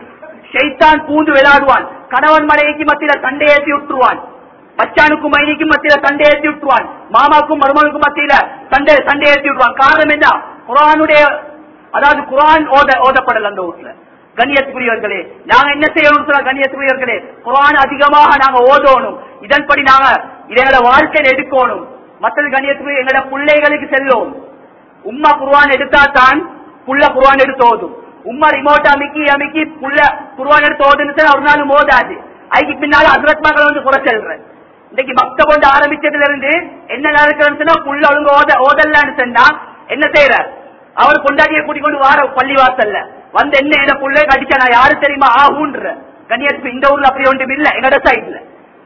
ஷைத்தான் பூந்து விளையாடுவான் கணவன் மனைவிக்கு மத்தியில சண்டை ஏற்றி விட்டுருவான் மச்சானுக்கும் மைனிக்கும் மத்தியில சண்டை ஏற்றி விட்டுருவான் மாமாக்கும் மருமனுக்கும் மத்தியில சண்டை சண்டை ஏற்றி விட்டுருவான் காரணம் என்ன குரானுடைய அதாவது குரான் ஓத ஓதப்படல அந்த வீட்டுல கண்ணியத்துக்குரியவர்களே நாங்க என்ன செய்யணும் சொல்ல கண்ணியத்துக்குரியவர்களே குரான் அதிகமாக நாங்க ஓதணும் இதன்படி நாங்க இதை எங்களோட வாழ்க்கையில எடுக்கணும் மற்றது கண்ணியத்துக்குரிய எங்களோட பிள்ளைகளுக்கு செல்லும் உம்மா குர்ஆன் எடுத்தா தான் புள்ள குர்ஆன் எடுத்து ஓதும் உம்மா ரிமோட் அமுக்கி அமுக்கி புள்ள குர்ஆன் எடுத்து ஓதுன்னு சொன்னா ஒரு நாள் மோதாது அதுக்கு பின்னால அசரத் மகள் வந்து குறை செல்றேன் இன்னைக்கு மக்த கொண்டு ஆரம்பிச்சதுல இருந்து என்ன நடக்கிறதுன்னு சொன்னா புள்ள ஒழுங்கு ஓத ஓதல்லன்னு சொன்னா என்ன செய்யற அவர் கொண்டாடிய கூட்டிக் கொண்டு வார பள்ளி வாசல்ல வந்து என்ன என்ன புள்ளை கடிச்சா நான் யாரு தெரியுமா ஆகுன்ற கண்ணியத்துக்கு இந்த ஊர்ல அப்படி ஒன்றும் இல்ல எங்கட சைட்ல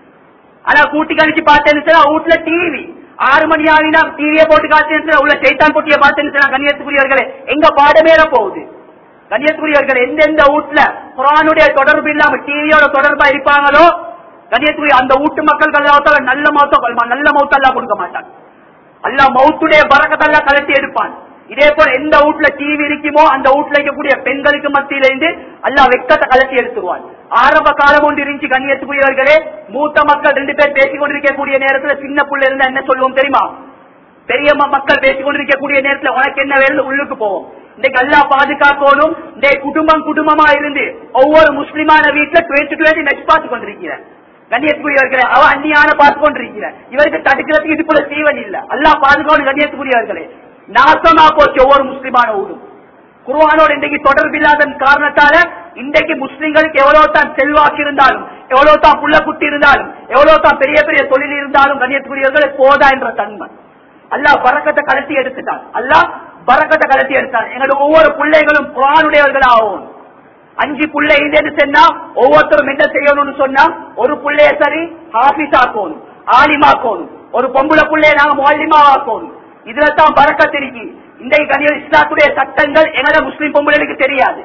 ஆனா கூட்டி கழிச்சு பார்த்தேன்னு வீட்டுல டிவி ஆறு மணி ஆகினா டிவியை போட்டு காத்தேன்னு உள்ள சைத்தான் போட்டியை பார்த்தேன்னு கண்ணியத்துக்குரியவர்களே எங்க பாடமேற போகுது கண்ணியத்துக்குரியவர்கள் எந்தெந்த வீட்டுல குரானுடைய தொடர்பு இல்லாம டிவியோட தொடர்பா இருப்பாங்களோ கண்ணியத்துக்குரிய அந்த வீட்டு மக்களுக்கு அல்லாத்தால நல்ல மௌத்த நல்ல மௌத்தெல்லாம் கொடுக்க மாட்டான் அல்லா மௌத்துடைய பறக்கத்தெல்லாம் கலட்டி எடுப்பான் இதே போல எந்த வீட்டுல டிவி இருக்குமோ அந்த வீட்டுல இருக்கக்கூடிய பெண்களுக்கு மத்தியில இருந்து அல்லா வெக்கத்தை கலட்டி எடுத்துருவான் ஆரம்ப காலம் ஒன்று இருந்துச்சு கண்ணியத்துக்குரியவர்களே மூத்த மக்கள் ரெண்டு பேர் பேசிக் கொண்டிருக்கக்கூடிய நேரத்துல சின்ன புள்ள இருந்தா என்ன சொல்லுவோம் தெரியுமா பெரிய ம- மக்கள் பேசிக் கொண்டிருக்கக்கூடிய நேரத்துல உனக்கு என்ன வேணும் உள்ளுக்கு போவோம் இன்னைக்கு அல்லா பாதுகாக்கணும் இந்த குடும்பம் குடும்பமா இருந்து ஒவ்வொரு முஸ்லிமான வீட்டுல டுவெண்ட்டி டுவெண்ட்டி நெட் பார்த்து கொண்டிருக்கிறேன் கண்ணியத்துக்குரியவர்களே அவ அந்நியான பார்த்து கொண்டிருக்கிறார் இவருக்கு தடுக்கிறதுக்கு இது போல தீவன் இல்ல அல்லாஹ் பாதுகாவல் கண்ணியத்துக்குரியவர்களே நாசமா போச்சு ஒவ்வொரு முஸ்லிமான ஊரும் குர்ஆனோட இன்றைக்கு தொடர்பு இல்லாத காரணத்தால இன்றைக்கு முஸ்லிம்களுக்கு எவ்வளவு தான் செல்வாக்கு இருந்தாலும் எவ்வளவு தான் புள்ள குட்டி இருந்தாலும் எவ்வளவு தான் பெரிய பெரிய தொழில் இருந்தாலும் கண்ணியத்துக்குரியவர்கள் போதா என்ற தன்மை அல்லாஹ் பறக்கத்தை கலட்டி எடுத்துட்டான் அல்லாஹ் பறக்கத்தை கலட்டி எடுத்தான் எங்களுடைய ஒவ்வொரு பிள்ளைகளும் குரானுடையவர்கள் ஆகும் அஞ்சு புள்ளை இல்லைன்னு சொன்னா ஒவ்வொருத்தரும் என்ன செய்யணும்னு சொன்னா ஒரு புள்ளைய சரி ஹாபிஸ் ஆக்கணும் ஆலிமாக்கணும் ஒரு பொம்பளை புள்ளைய நாங்க மோலிமா ஆக்கணும் இதுல தான் பறக்கத்து இருக்கு இன்றைக்கு கணியர் இஸ்லாத்துடைய சட்டங்கள் எங்களோட முஸ்லிம் பொம்பளைகளுக்கு தெரியாது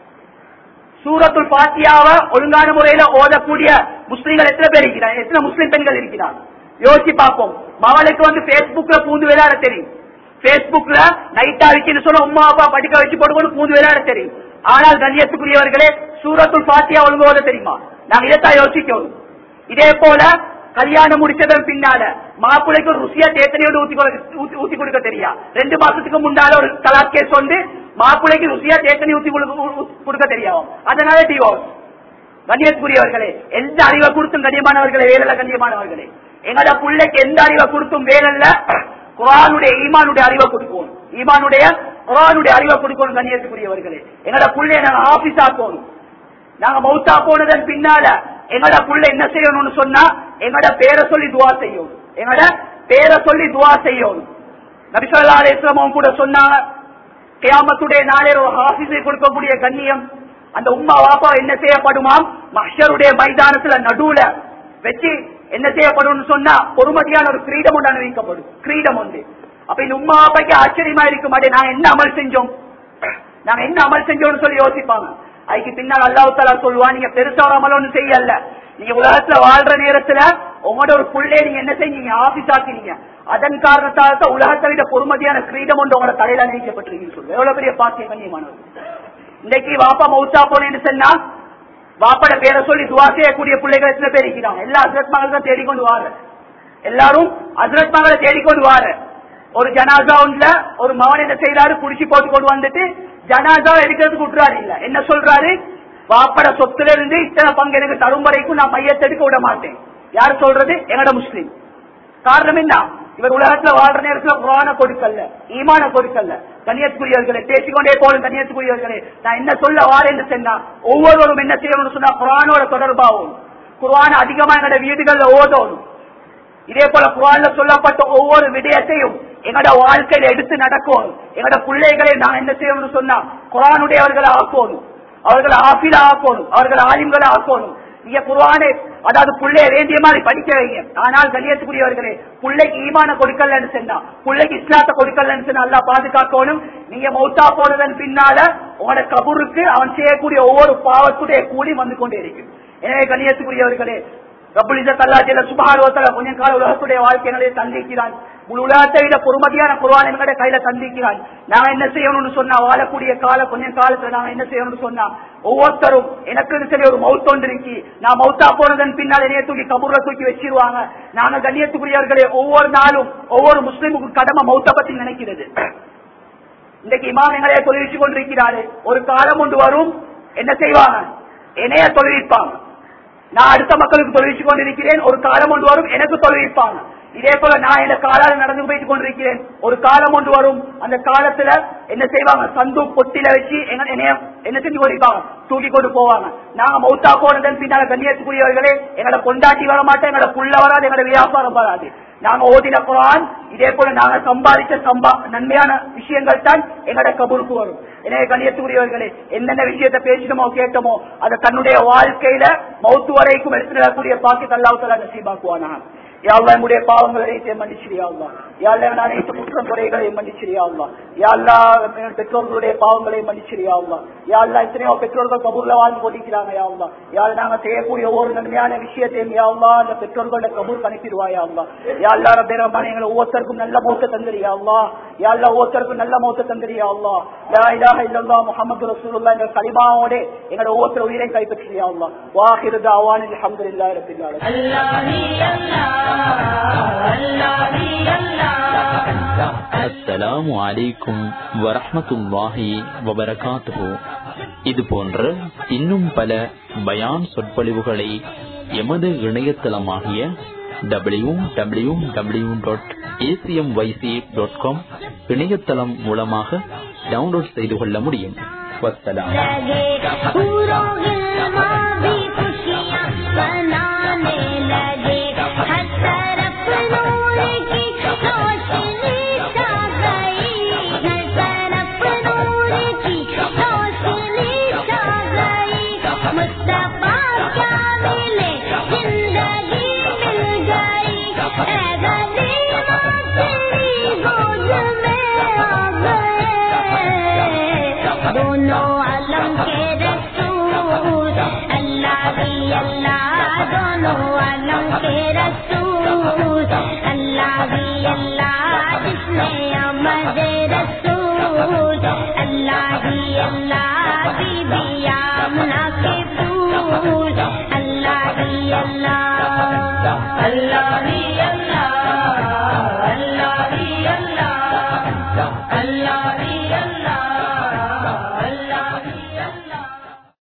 சூரத்துல் பாத்தியாவ ஒழுங்கான முறையில ஓதக்கூடிய முஸ்லிம்கள் எத்தனை பேர் இருக்கிறாங்க எத்தனை முஸ்லிம் பெண்கள் இருக்கிறாங்க யோசிச்சு பார்ப்போம் மகளுக்கு வந்து பேஸ்புக்ல பூந்து விளையாட தெரியும் பேஸ்புக்ல நைட்டா வச்சுன்னு சொல்ல உமா அப்பா படிக்க வச்சு போட்டு பூந்து விளையாட தெரியும் ஆனால் கண்ணியத்துக்குரியவர்களே சூரத்துல் பாத்தியா ஒழுங்கு ஓத தெரியுமா நாங்க இதைத்தான் யோசிக்கணும் இதே போல கல்யாணம் முடிச்சதன் பின்னால மாப்பிள்ளைக்கு ஒரு ருசியா தேத்தனையோடு ஊத்தி கொடுக்க- ஊத்தி- ஊத்தி கொடுக்க தெரியா ரெண்டு மாசத்துக்கு முன்னால ஒரு தலாக் கேஸ் வந்து மாப்பிள்ளைக்கு ருசியா தேத்தனை ஊத்தி கொடுக்க- ஊ- ஊ- கொடுக்க தெரியாவும் அதனால டிவோர்ஸ் கண்ணியத்துக்குரியவர்களே எந்த அறிவை கொடுத்தும் கண்ணியமானவர்களே வேலைல கண்ணியமானவர்களே எங்களோட பிள்ளைக்கு எந்த அறிவை கொடுத்தும் வேலைல்ல குரானுடைய ஈமானுடைய அறிவை கொடுக்கணும் ஈமானுடைய குரானுடைய அறிவை கொடுக்கணும் கண்ணியத்துக்குரியவர்களே எங்களோட பிள்ளைய நாங்க ஆபீஸ் ஆக்கணும் நாங்க மௌத்தா போனதன் பின்னால எங்கட புள்ள என்ன செய்யணும்னு சொன்னா எங்கட பேரை சொல்லி துவா செய்யணும் எங்கட பேரை சொல்லி துவா செய்யணும் நபிசல்லா அலிஸ்லாமும் கூட சொன்னாங்க கியாமத்துடைய நாளில் ஒரு ஹாஃபிஸை கொடுக்கக்கூடிய கண்ணியம் அந்த உம்மா வாப்பா என்ன செய்யப்படுமாம் மஹ்ஷருடைய மைதானத்துல நடுவுல வச்சு என்ன செய்யப்படும்னு சொன்னா பொறுமதியான ஒரு கிரீடம் ஒன்று அணிவிக்கப்படும் கிரீடம் ஒன்று அப்ப இந்த உம்மா வாப்பாக்கு ஆச்சரியமா இருக்க மாட்டேன் நாங்க என்ன அமல் செஞ்சோம் நாங்க என்ன அமல் செஞ்சோம்னு சொல்லி யோசிப்பாங்க அதுக்கு பின்னால் அல்லாஹ் தாலா சொல்லுவா நீங்க பெருசா ஒரு அமல் ஒண்ணு செய்யல நீங்க உலகத்துல வாழ்ற நேரத்துல உங்களோட ஒரு புள்ளே நீங்க என்ன செஞ்சீங்க ஆபீஸ் ஆக்கினீங்க அதன் காரணத்தால தான் உலகத்தை விட பொறுமதியான கிரீடம் ஒன்று உங்களோட தலையில அணிவிக்கப்பட்டிருக்கீங்க சொல்லு எவ்வளவு பெரிய பாக்கிய கண்ணியமானவர் இன்னைக்கு வாப்பா மௌத்தா போனேன்னு சொன்னா வாப்பாட பேரை சொல்லி துவா செய்யக்கூடிய பிள்ளைகள் எத்தனை பேர் இருக்கிறாங்க எல்லா அசரத் மகள் தான் தேடிக்கொண்டு வாரு எல்லாரும் அசரத் மகளை தேடிக்கொண்டு வாரு ஒரு ஜனாசா ஒன்றுல ஒரு மகன் என்ன செய்யறாரு குடிச்சு போட்டு கொண்டு வந்துட்டு ஜனாசா எடுக்கிறதுக்கு விட்டுறாரு இல்ல என்ன சொல்றாரு வாப்பட சொத்துல இருந்து இத்தனை பங்கு எனக்கு தரும் வரைக்கும் நான் மையத்தை எடுக்க விட மாட்டேன் யார் சொல்றது என்னோட முஸ்லீம் காரணம் என்ன இவர் உலகத்துல வாழ்ற நேரத்துல குரான கொடுக்கல ஈமான கொடுக்கல கண்ணியத்துக்குரியவர்களை பேசிக்கொண்டே போலும் கண்ணியத்துக்குரியவர்களே நான் என்ன சொல்ல வாரேன்னு சொன்னா ஒவ்வொருவரும் என்ன செய்யணும்னு சொன்னா குரானோட தொடர்பாகும் குரான் அதிகமா எங்களோட வீடுகள்ல ஓதணும் இதே போல குரான்ல சொல்லப்பட்ட ஒவ்வொரு விடயத்தையும் எங்களோட வாழ்க்கையில எடுத்து நடக்கணும் எங்களோட பிள்ளைகளை நான் என்ன செய்யணும்னு சொன்னா குரானுடையவர்களை ஆக்கணும் அவர்களை ஆபில ஆக்கணும் அவர்களை ஆலிம்களை ஆக்கணும் நீங்க குர்ஆனை அதாவது புள்ளைய வேண்டிய மாதிரி படிக்க வைங்க ஆனால் கண்ணியத்துக்குரியவர்களே புள்ளைக்கு ஈமான கொடுக்கலன்னு சொன்னா புள்ளைக்கு இஸ்லாத்தை கொடுக்கலன்னு சொன்னா நல்லா பாதுகாக்கணும் நீங்க மௌத்தா போனதன் பின்னால உங்களோட கபூருக்கு அவன் செய்யக்கூடிய ஒவ்வொரு பாவத்துடைய கூலி வந்து கொண்டே இருக்கும் எனவே கண்ணியத்துக்குரியவர்களே ரப்புல் இஸ்ஸத் அல்லாஹ் ஜல்ல சுப்ஹானஹு வ தஆலா கொஞ்ச கால உலகத்துடைய வாழ்க்கைகளை தந்திக்கிறான் முழு உலகத்தை விட பொறுமதியான குர்ஆன் எங்களுடைய கையில தந்திக்கிறான் நாங்க என்ன செய்யணும்னு சொன்னா வாழக்கூடிய கால கொஞ்ச காலத்துல நாங்க என்ன செய்யணும்னு சொன்னா ஒவ்வொருத்தரும் எனக்கு சரி ஒரு மவுத் ஒன்று இருக்கு நான் மவுத்தா போனதன் பின்னால் என்னைய தூக்கி கபூர்ல தூக்கி வச்சிருவாங்க நாங்க கண்ணியத்துக்குரியவர்களே ஒவ்வொரு நாளும் ஒவ்வொரு முஸ்லிமுக்கும் கடமை மௌத்த பத்தி நினைக்கிறது இன்றைக்கு இமாமங்களே தொழிற்சி கொண்டிருக்கிறாரு ஒரு காலம் ஒன்று வரும் என்ன செய்வாங்க என்னைய தொழில்விப்பாங்க நான் அடுத்த மக்களுக்கு தொழிற்சி கொண்டிருக்கிறேன் ஒரு காலம் ஒன்று வரும் எனக்கு தொழில்விப்பாங்க இதே போல நான் இந்த காலால நடந்து போயிட்டு கொண்டிருக்கிறேன் ஒரு காலம் ஒன்று வரும் அந்த காலத்துல என்ன செய்வாங்க சந்து பொட்டில வச்சு எங்க- என்னைய என்ன செஞ்சு கொண்டிருப்பாங்க தூக்கி கொண்டு போவாங்க நாங்க மௌத்தா போனதன் பின்னால கண்ணியத்துக்குரியவர்களே எங்களோட கொண்டாட்டி வர மாட்டோம் எங்களோட புள்ள வராது எங்களோட வியாபாரம் வராது நாங்க ஓதின குரான் இதே போல நாங்க சம்பாதிச்ச சம்பா நன்மையான விஷயங்கள் தான் எங்களோட கபூருக்கு வரும் எனவே கண்ணியத்துக்குரியவர்களே என்னென்ன விஷயத்தை பேசினோமோ கேட்டோமோ அதை தன்னுடைய வாழ்க்கையில மௌத்து வரைக்கும் எடுத்துக்கூடிய பாக்கி அல்லாவுத்தலா நசீபாக்குவானா யாழ்லா என்னுடைய பாவங்களை அனைத்தையும் மன்னிச்சிரியாவுலா யாழ்லா என் அனைத்து குற்றம் குறைகளை மன்னிச்சிரியாவுலா யாழ்லா என் பெற்றோர்களுடைய பாவங்களை மன்னிச்சிரியாவுலா யாழ்லா எத்தனையோ பெற்றோர்கள் கபூர்ல வாழ்ந்து கொண்டிருக்கிறாங்க யாவுலா யாழ் நாங்க செய்யக்கூடிய ஒவ்வொரு நன்மையான விஷயத்தையும் யாவுலா அந்த பெற்றோர்களோட கபூர் அனுப்பிடுவாயாவுலா யாழ்லா ரபேரமான எங்களை ஒவ்வொருத்தருக்கும் நல்ல மௌத்த தந்திரியாவுலா யாழ்லா ஒவ்வொருத்தருக்கும் நல்ல மௌத்த தந்திரியாவுலா லா இலாஹ இல்லல்லாஹ் முஹம்மது ரசூலுல்லாஹ் என்ற கலிமாவோட எங்களோட ஒவ்வொருத்தர் உயிரை கைப்பற்றியாவுலா வாஹிரு தாவானில் அல்ஹம்துலில்லாஹி ரப்பில் ஆலமீன் அஸ்ஸலாமு அலைக்கும் வரஹ்மத்துல்லாஹி வபரகாத்துஹு இது போன்ற இன்னும் பல பயான் சொற்பொழிவுகளை எமது இணையதளமாகிய W W W dot ACM YC dot com இணையதளம் மூலமாக டவுன்லோட் செய்து கொள்ள முடியும் வசலாம் लगे पूरों गिलमा भी खुशियाँ मनाने लगे हर तरफ नूर की रोशनी छा गई हर तरफ नूर की रोशनी छा गई मुस्तफा क्या मिले जिंदगी मिल गई ऐ गनीमत तेरी गोद में आ गए दोनों आलम के रसूल अल्लाह ही अल्लाह दोनों आलम के रसूल अल्लाह ही अल्लाह जिसने अमद रसूल अल्लाह ही अल्लाह बीबी आमना के फूल अल्लाह ही अल्लाह अल्लाह ही अल्लाह अल्लाह ही अल्लाह अल्लाह ही अल्लाह अल्लाह ही अल्लाह